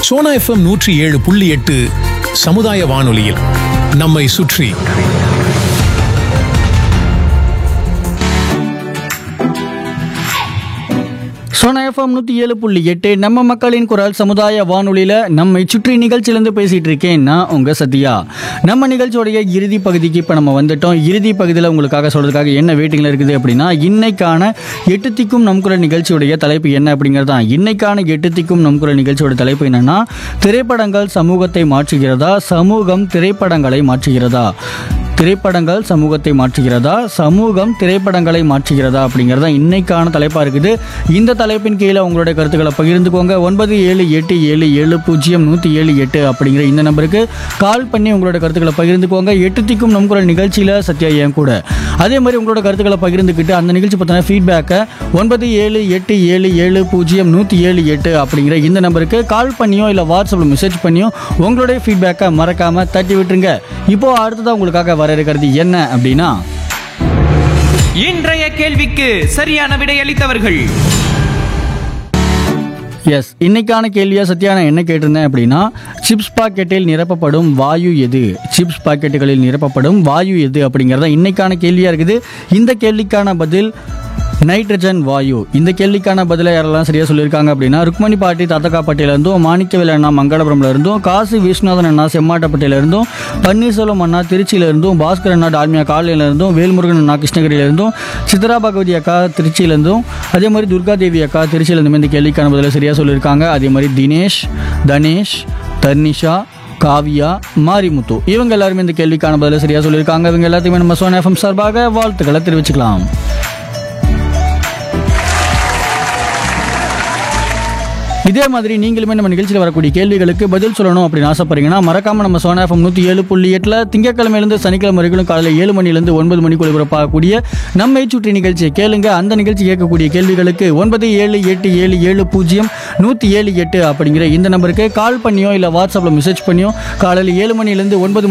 Sona FM நூற்றி ஏழு புள்ளி எட்டு சமுதாய வானொலியில் நம்மை சுற்றி சோனா எஃப்எம் நூற்றி ஏழு புள்ளி எட்டு நம்ம மக்களின் குரல் சமுதாய வானொலியில் நம்மை சுற்றி நிகழ்ச்சியிலேருந்து பேசிகிட்டு இருக்கேன் நான் உங்கள் சத்யா நம்ம நிகழ்ச்சியோடைய இறுதி பகுதிக்கு இப்போ நம்ம வந்துட்டோம் இறுதி பகுதியில் உங்களுக்காக சொல்கிறதுக்காக என்ன வெயிட்டிங்கில் இருக்குது அப்படின்னா இன்னைக்கான எட்டு திக்கும் நம் குரல் நிகழ்ச்சியுடைய தலைப்பு என்ன அப்படிங்கிறது தான் இன்னைக்கான எட்டு திக்கும் நம் குரல் நிகழ்ச்சியோட தலைப்பு என்னன்னா திரைப்படங்கள் சமூகத்தை மாற்றுகிறதா சமூகம் திரைப்படங்களை மாற்றுகிறதா திரைப்படங்கள் சமூகத்தை மாற்றுகிறதா சமூகம் திரைப்படங்களை மாற்றுகிறதா அப்படிங்கிறதா இன்னைக்கான தலைப்பாக இருக்குது இந்த தலைப்பின் கீழே உங்களுடைய கருத்துக்களை பகிர்ந்துக்கோங்க ஒன்பது ஏழு எட்டு ஏழு ஏழு பூஜ்ஜியம் நூற்றி ஏழு எட்டு அப்படிங்கிற இந்த நம்பருக்கு கால் பண்ணி உங்களோட கருத்துக்களை பகிர்ந்துக்கோங்க எட்டு திக்கும் நம் குரல் நிகழ்ச்சியில் சத்யா என் கூட அதே மாதிரி உங்களோட கருத்துக்களை பகிர்ந்துக்கிட்டு அந்த நிகழ்ச்சி பற்றின ஃபீட்பேக்கை ஒன்பது ஏழு எட்டு ஏழு ஏழு பூஜ்ஜியம் நூற்றி ஏழு எட்டு அப்படிங்கிற இந்த நம்பருக்கு கால் பண்ணியோ இல்லை வாட்ஸ்அப்பில் மெசேஜ் பண்ணியோ உங்களுடைய ஃபீட்பேக்கை மறக்காமல் தட்டி விட்டுருங்க இப்போ அடுத்ததாக உங்களுக்காக வர இருக்கிறது என்ன அப்படின்னா இன்றைய கேள்விக்கு சரியான விடையளித்தவர்கள் எஸ் இன்னைக்கான கேள்வியா சத்யா நான் என்ன கேட்டிருந்தேன் அப்படின்னா சிப்ஸ் பாக்கெட்டில் நிரப்பப்படும் வாயு எது சிப்ஸ் பாக்கெட்டுகளில் நிரப்பப்படும் வாயு எது அப்படிங்கிறத இன்னைக்கான கேள்வியா இருக்குது இந்த கேள்விக்கான பதில் நைட்ரஜன் வாயு இந்த கேள்விக்கான பதிலை யாரெல்லாம் சரியா சொல்லியிருக்காங்க அப்படின்னா ருக்மணி பாட்டி தாத்தக்காப்பட்டியில இருந்தும் மாணிக்கவேல் அண்ணா மங்களபுரம்ல இருந்தும் காசி விஸ்வநாதன் அண்ணா செம்மாட்டப்பட்டியில இருந்தும் பன்னீர்செல்வம் அண்ணா திருச்சியில இருந்தும் பாஸ்கர் அண்ணா டால்மியா காலையில இருந்தும் வேல்முருகன் அண்ணா கிருஷ்ணகிரியில இருந்தும் சித்ரா பகவதி அக்கா திருச்சியில இருந்தும் அதே மாதிரி துர்கா தேவி அக்கா திருச்சியில இருந்தும் இந்த கேள்விக்கான பதிலை சரியா சொல்லியிருக்காங்க அதே மாதிரி தினேஷ் தனேஷ் தர்னிஷா காவியா மாரிமுத்து இவங்க எல்லாருமே இந்த கேள்விக்கான பதிலை சரியா சொல்லியிருக்காங்க இவங்க எல்லாத்தையுமே நம்ம சோனா எஃப்எம் சார்பாக வாழ்த்துக்களை தெரிவிச்சுக்கலாம் இதே மாதிரி நீங்களுமே நம்ம நிகழ்ச்சியில் வரக்கூடிய கேள்விகளுக்கு பதில் சொல்லணும் அப்படின்னு ஆசைப்படுறீங்கன்னா மறக்காம நம்ம சோனா எஃப்எம் நூற்றி ஏழு புள்ளி எட்டில் திங்கக்கிழமையிலேருந்து சனிக்கிழமை வரைக்கும் காலையில் ஏழு மணிலேருந்து ஒன்பது மணிக்கு ஒளிபரப்பாகக்கூடிய நம்மை சுற்றி நிகழ்ச்சியை கேளுங்க அந்த நிகழ்ச்சி கேட்கக்கூடிய கேள்விகளுக்கு ஒன்பது ஏழு எட்டு ஏழு ஏழு பூஜ்ஜியம் நூற்றி ஏழு எட்டு அப்படிங்கிற இந்த நம்பருக்கு கால் பண்ணியோ இல்லை வாட்ஸ்அப்பில் மெசேஜ் பண்ணியோ காலையில் ஏழு மணிலேருந்து ஒன்பது